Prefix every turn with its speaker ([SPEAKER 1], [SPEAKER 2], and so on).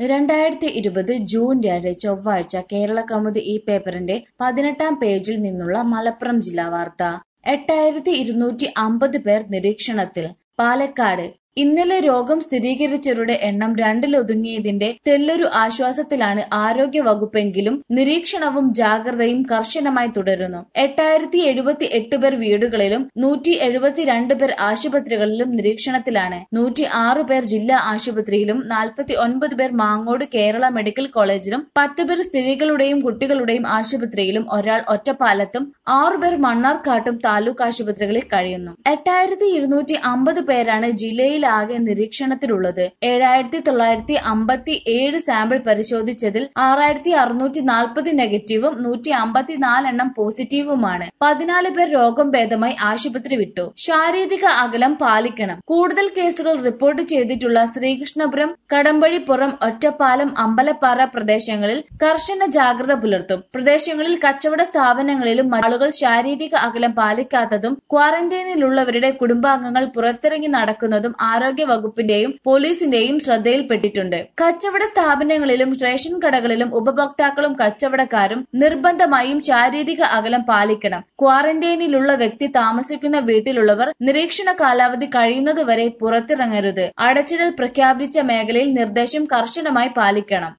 [SPEAKER 1] രണ്ടായിരത്തി ഇരുപത് ജൂൺ രണ്ട് ചൊവ്വാഴ്ച കേരള കൗമുദി ഈ പേപ്പറിന്റെ പതിനെട്ടാം പേജിൽ നിന്നുള്ള മലപ്പുറം ജില്ലാ വാർത്ത എട്ടായിരത്തി ഇരുന്നൂറ്റി അമ്പത് പേർ നിരീക്ഷണത്തിൽ പാലക്കാട് ഇന്നലെ രോഗം സ്ഥിരീകരിച്ചവരുടെ എണ്ണം രണ്ടിലൊതുങ്ങിയതിന്റെ തെല്ലൊരു ആശ്വാസത്തിലാണ് ആരോഗ്യ വകുപ്പെങ്കിലും നിരീക്ഷണവും ജാഗ്രതയും കർശനമായി തുടരുന്നു എട്ടായിരത്തി എഴുപത്തി എട്ട് പേർ വീടുകളിലും നൂറ്റി എഴുപത്തിരണ്ട് പേർ ആശുപത്രികളിലും നിരീക്ഷണത്തിലാണ് നൂറ്റി ആറ് പേർ ജില്ലാ ആശുപത്രിയിലും നാൽപ്പത്തി ഒൻപത് പേർ മാങ്ങോട് കേരള മെഡിക്കൽ കോളേജിലും പത്ത് പേർ സ്ത്രീകളുടെയും കുട്ടികളുടെയും ആശുപത്രിയിലും ഒരാൾ ഒറ്റപ്പാലത്തും ആറുപേർ മണ്ണാർക്കാട്ടും താലൂക്ക് ആശുപത്രികളിൽ കഴിയുന്നു എട്ടായിരത്തി ഇരുന്നൂറ്റി അമ്പത് പേരാണ് ജില്ലയിലാകെ നിരീക്ഷണത്തിലുള്ളത് ഏഴായിരത്തി തൊള്ളായിരത്തി അമ്പത്തി ഏഴ് സാമ്പിൾ പരിശോധിച്ചതിൽ ആറായിരത്തി അറുന്നൂറ്റി നാൽപ്പത് നെഗറ്റീവും നൂറ്റി അമ്പത്തിനാലെണ്ണം പോസിറ്റീവുമാണ് പതിനാല് പേർ രോഗം ഭേദമായി ആശുപത്രി വിട്ടു ശാരീരിക അകലം പാലിക്കണം കൂടുതൽ കേസുകൾ റിപ്പോർട്ട് ചെയ്തിട്ടുള്ള ശ്രീകൃഷ്ണപുരം കടമ്പഴിപ്പുറം ഒറ്റപ്പാലം അമ്പലപ്പാറ പ്രദേശങ്ങളിൽ കർശന ജാഗ്രത പുലർത്തും പ്രദേശങ്ങളിൽ കച്ചവട സ്ഥാപനങ്ങളിലും ആളുകൾ ശാരീരിക അകലം പാലിക്കാത്തതും ക്വാറന്റൈനിലുള്ളവരുടെ കുടുംബാംഗങ്ങൾ പുറത്തിറങ്ങി നടക്കുന്നതും ആരോഗ്യ വകുപ്പിന്റെയും പോലീസിന്റെയും ശ്രദ്ധയിൽപ്പെട്ടിട്ടുണ്ട് കച്ചവട സ്ഥാപനങ്ങളിലും റേഷൻ കടകളിലും ഉപഭോക്താക്കളും കച്ചവടക്കാരും നിർബന്ധമായും ശാരീരിക അകലം പാലിക്കണം ക്വാറന്റൈനിലുള്ള വ്യക്തി താമസിക്കുന്ന വീട്ടിലുള്ളവർ നിരീക്ഷണ കാലാവധി കഴിയുന്നതുവരെ പുറത്തിറങ്ങരുത് അടച്ചിടൽ പ്രഖ്യാപിച്ച മേഖലയിൽ നിർദ്ദേശം കർശനമായി പാലിക്കണം